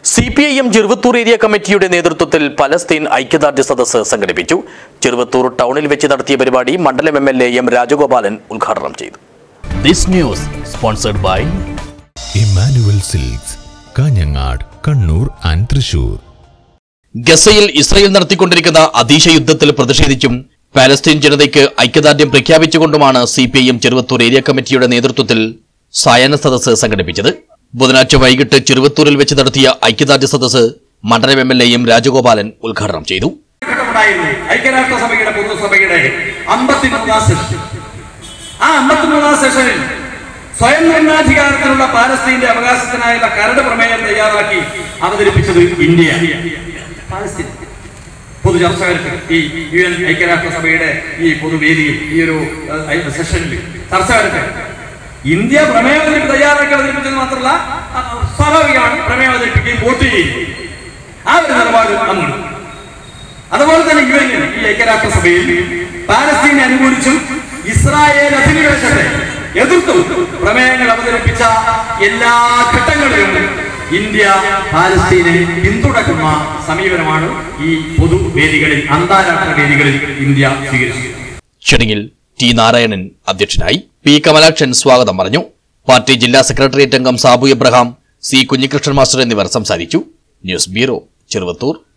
C P I M Cheruvathur area കമ്മിറ്റിയുടെ നേതൃത്വത്തിൽ Palestine ഐക്യദാർഢ്യ സദസ്സ് സംഘടിപ്പിച്ചു ചെറുവത്തൂർ ടൗണിൽ വെച്ച് നടത്തിയ പരിപാടി മണ്ഡലം M L A M Rajagopalan ഉദ്ഘാടനം ചെയ്തു this news sponsored by Emmanuel silks Kanhangad Kannur and Thrissur ഗസയിൽ ഇസ്രയേൽ നടത്തിക്കൊണ്ടിരിക്കുന്ന അതീശ യുദ്ധത്തിൽ പ്രതിഷേധിച്ചും പാലസ്തീൻ ജനതയ്ക്ക് ഐക്യദാർഢ്യം പ്രഖ്യാപിച്ചുകൊണ്ടുമാണ് C P I M Cheruvathur area കമ്മിറ്റിയുടെ നേതൃത്വത്തിൽ സായാഹ്ന സദസ്സ് സംഘടിപ്പിച്ചത് ബുധനാഴ്ച വൈകിട്ട് ചെറുവത്തൂരിൽ വെച്ച് നടത്തിയ ഐക്യദാർഢ്യ സദസ്സ് മണ്ഡലം M L A M Rajagopalan ഉദ്ഘാടനം ചെയ്തു ഘട്ടമുണ്ടായിരുന്നു ഐക്യരാഷ്ട്രസഭയുടെ പൊതുസഭയുടെ അമ്പത്തിമൂന്നാം സെഷൻ ആ അമ്പത്തിമൂന്നാം സെഷനിൽ സ്വയം നിർണാധികാരത്തിനുള്ള പാലസ്തീന്റെ അവകാശത്തിനായുള്ള കരട് പ്രമേയം തയ്യാറാക്കി അവതരിപ്പിച്ചത് ഇന്ത്യ പാലസ്തീൻ പൊതു ചർച്ചകൾക്ക് ഈ യു എൻ ഐക്യരാഷ്ട്രസഭയുടെ ഈ പൊതുവേദിയിൽ ഈ ഒരു ഏഹ്, സെഷനിൽ ചർച്ചകൾക്ക് ഇന്ത്യ പ്രമേയം അവതരിപ്പ് തയ്യാറാക്കി അവതരിപ്പിച്ചത് മാത്രമല്ല ആ, സ്വാഭാവികമാണ് പ്രമേയം അവതരിപ്പിക്കുകയും വോട്ട് ചെയ്യുകയും ആ ഒരു നിലപാട് അന്നുണ്ട് അതുപോലെ തന്നെ യു എൻ ഈ ഐക്യരാഷ്ട്രസഭയിൽ പാലസ്തീനെ അനുകൂലിച്ചും ഇസ്രായേൽ അധിനിവേശത്തെ എതിർത്തും പ്രമേയങ്ങൾ അവതരിപ്പിച്ച എല്ലാ ഘട്ടങ്ങളിലും ഇന്ത്യ പാലസ്തീനെ പിന്തുണക്കുന്ന സമീപനമാണ് ഈ പൊതുവേദികളിൽ അന്താരാഷ്ട്ര വേദികളിൽ ഇന്ത്യ സ്വീകരിച്ചത് ചടങ്ങിൽ ടി നാരായണൻ അധ്യക്ഷനായി പി കമലാക്ഷൻ സ്വാഗതം പറഞ്ഞു പാർട്ടി ജില്ലാ സെക്രട്ടേറിയറ്റ് അംഗം സാബു എബ്രഹാം സി കുഞ്ഞികൃഷ്ണൻ മാസ്റ്റർ എന്നിവർ സംസാരിച്ചു ന്യൂസ് ബ്യൂറോ ചെറുവത്തൂർ